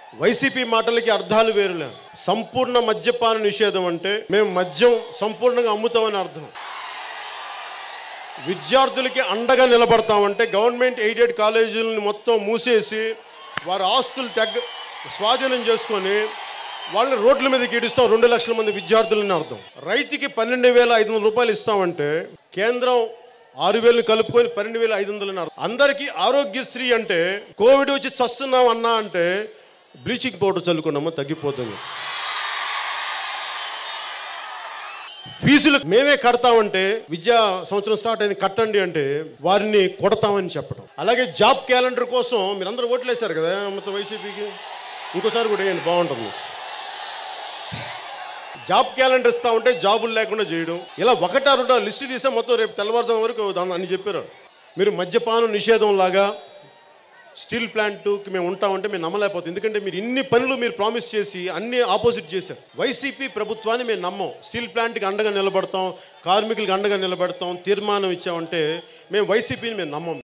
YCP మాటలకి అర్థాలు వేరులే సంపూర్ణ మద్యపాన నిషేధం అంటే మేము మద్యం సంపూర్ణంగా అమ్ముతామని అర్థం విద్యార్థులకి అండగా నిలబడతామంటే గవర్నమెంట్ ఎయిడెడ్ కాలేజీలను మొత్తం మూసేసి వారి ఆస్తులు తెగ స్వాధీనం చేసుకొని వాళ్ళని రోడ్ల మీదకి ఈడుస్తాం రెండు లక్షల మంది విద్యార్థులని అర్థం రైతుకి పన్నెండు వేల ఐదు వందల రూపాయలు ఇస్తామంటే కేంద్రం ఆరు వేలు కలుపుకొని పన్నెండు వేల ఐదు వందలని అర్థం అందరికీ ఆరోగ్యశ్రీ అంటే కోవిడ్ వచ్చి చస్తున్నాం అన్నా అంటే బ్లీచింగ్ పౌడర్ చల్లుకున్నామో తగ్గిపోతుంది ఫీజులు మేమే కడతామంటే విద్యా సంవత్సరం స్టార్ట్ అయింది కట్టండి అంటే వారిని కొడతామని చెప్పడం అలాగే జాబ్ క్యాలెండర్ కోసం మీరు అందరూ ఓట్లేశారు కదా మొత్తం వైసీపీకి ఇంకోసారి కూడా వేయండి బాగుంటుంది జాబ్ క్యాలెండర్ ఇస్తా ఉంటే జాబులు లేకుండా చేయడం ఇలా ఒకటా రెండో లిస్ట్ తీసే మొత్తం రేపు తెల్లవారుజాము వరకు దాన్ని అని చెప్పారు మీరు మద్యపానం నిషేధం లాగా స్టీల్ ప్లాంట్కి మేము ఉంటామంటే మేము నమ్మలేకపోతాం ఎందుకంటే మీరు ఇన్ని పనులు మీరు ప్రామిస్ చేసి అన్ని ఆపోజిట్ చేశారు వైసీపీ ప్రభుత్వాన్ని మేము నమ్మం స్టీల్ ప్లాంట్కి అండగా నిలబడతాం కార్మికులకు అండగా నిలబడతాం తీర్మానం ఇచ్చామంటే మేము వైసీపీని మేము నమ్మం